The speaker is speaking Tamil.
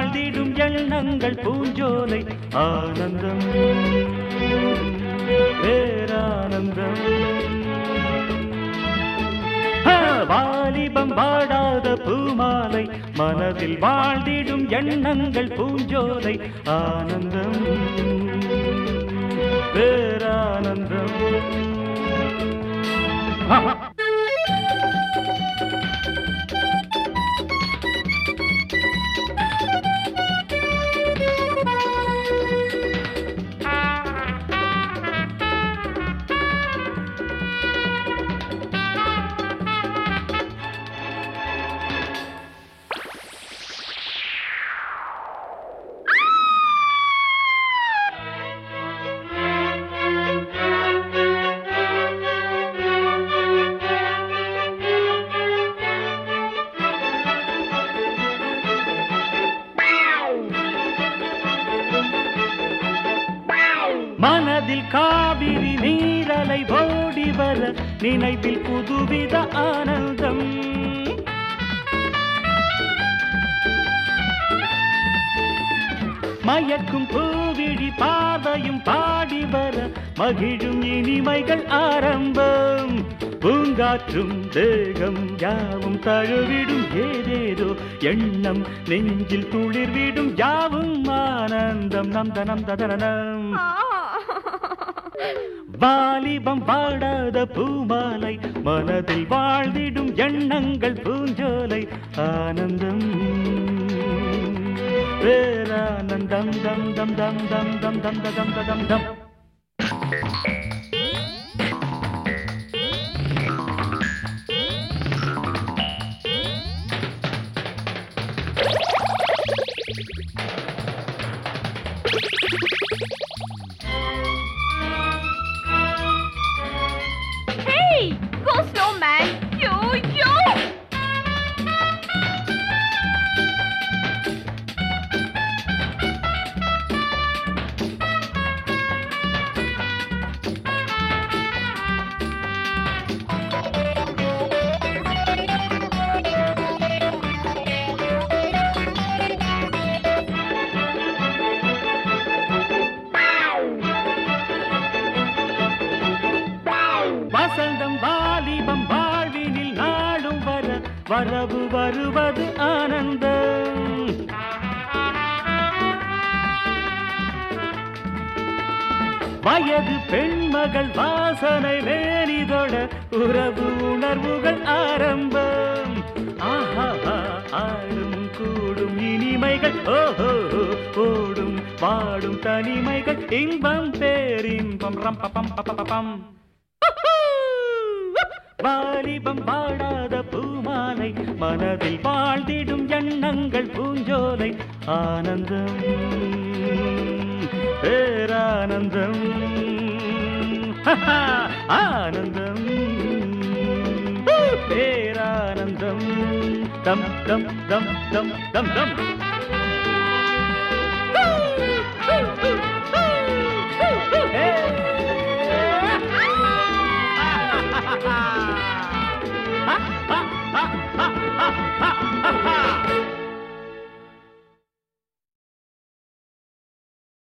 வாழ்ந்திடும் எண்ணங்கள் பூஞ்சோலை ஆனந்தம் பேரானந்தம் ஆ, வாலிபம் வாடாத பூமாலை மனதில் வாழ்ந்திடும் எண்ணங்கள் பூஞ்சோலை ஆனந்தம் பேரானந்தம் ஆ, ஆ. மனதில் காவிரி நீரலை ஓடி வர நினைவில் புதுவித ஆனந்தம் மயக்கும் பூவிழி பார்வையும் பாடி வர மகிழும் இனிமைகள் ஆரம்பம் பூங்காற்றும் தேகம் யாவும் தழுவிடும் ஏதேதோ எண்ணம் நெஞ்சில் துளிர்விடும் யாவும் ஆனந்தம் நம் தனம் ததனம் வாலிபம் வாடாத பூமாலை மனதில் வாழ்ந்திடும் எண்ணங்கள் பூஞ்சோலை ஆனந்தம் பேரானந்தம் தம் தம் தம் தம் தம் தம் தம் தம் தம் தம் Hey! Go slow, man! Yo, yo! வசந்தம் வாலிபம் வாழ்வினில் நாடும் வர வரவு வருவது ஆனந்தம் வயது பெண்மகள் வாசனை வேலிதொட உறவு உணர்வுகள் ஆரம்பம் ஆஹா ஆடும் கூடும் இனிமைகள் ஓஹோ ஓடும் பாடும் தனிமைகள் இன்பம் பேரின்பம் ரம் பம் பம் வாலிபம் வாடாத பூமாலை மனதில் வாழ்ந்திடும் எண்ணங்கள் பூஞ்சோலை ஆனந்தம் பேரானந்தம் ஆனந்தம் பேரானந்தம் தம் தம் தம் தம் தம் தம்